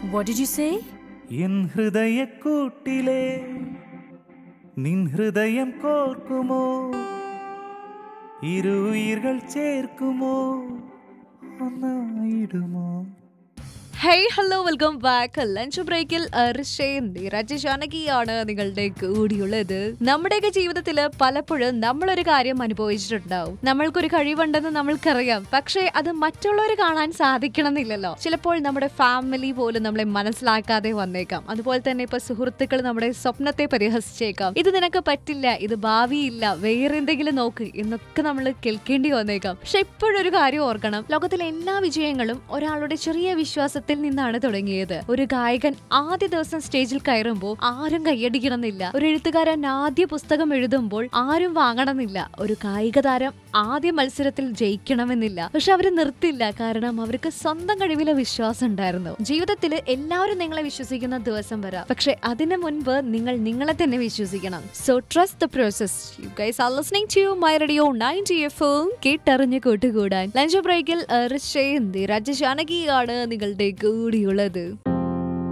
What did you say? എൻ ഹൃദയക്കൂട്ടിലെ നിൻ ഹൃദയം കോർക്കുമോ ഇരുയിர்கள் ചേർക്കുമോ ഒന്നായിടുമോ hey hello welcome back lunch ബ്രേക്കിൽ അർഷയും നീരജ് ജാനകിയാണ് നിങ്ങളുടെ കൂടിയുള്ളത് നമ്മുടെയൊക്കെ ജീവിതത്തിൽ പലപ്പോഴും നമ്മളൊരു കാര്യം അനുഭവിച്ചിട്ടുണ്ടാവും നമ്മൾക്കൊരു കഴിവുണ്ടെന്ന് നമ്മൾക്കറിയാം പക്ഷേ അത് മറ്റുള്ളവർ കാണാൻ സാധിക്കണമെന്നില്ലല്ലോ ചിലപ്പോൾ നമ്മുടെ ഫാമിലി പോലും നമ്മളെ മനസ്സിലാക്കാതെ വന്നേക്കാം അതുപോലെ തന്നെ ഇപ്പൊ സുഹൃത്തുക്കൾ നമ്മുടെ സ്വപ്നത്തെ പരിഹസിച്ചേക്കാം ഇത് നിനക്ക് പറ്റില്ല ഇത് ഭാവിയില്ല വേറെ എന്തെങ്കിലും നോക്ക് എന്നൊക്കെ നമ്മൾ കേൾക്കേണ്ടി വന്നേക്കാം പക്ഷെ ഇപ്പോഴൊരു കാര്യം ഓർക്കണം ലോകത്തിലെ എല്ലാ വിജയങ്ങളും ഒരാളുടെ ചെറിയ വിശ്വാസത്തിൽ നിന്നാണ് തുടങ്ങിയത് ഒരു ഗായകൻ ആദ്യ ദിവസം സ്റ്റേജിൽ കയറുമ്പോൾ ആരും കൈയടിക്കണമെന്നില്ല ഒരു എഴുത്തുകാരൻ ആദ്യ പുസ്തകം എഴുതുമ്പോൾ ആരും വാങ്ങണമെന്നില്ല ഒരു കായിക താരം ആദ്യ മത്സരത്തിൽ ജയിക്കണമെന്നില്ല പക്ഷെ അവര് നിർത്തില്ല കാരണം അവർക്ക് സ്വന്തം കഴിവിലെ വിശ്വാസം ഉണ്ടായിരുന്നു ജീവിതത്തിൽ എല്ലാവരും നിങ്ങളെ വിശ്വസിക്കുന്ന ദിവസം വരാം പക്ഷെ അതിനു മുൻപ് നിങ്ങൾ നിങ്ങളെ തന്നെ വിശ്വസിക്കണം so trust the process you guys are listening to my radio ninety F കേട്ടറിഞ്ഞ് കൂട്ടുകൂടാൻ ലഞ്ച് ബ്രേക്കിൽ ഋഷയും രാജ ജാനകിയാണ് നിങ്ങളുടെ കൂടിയുള്ളത്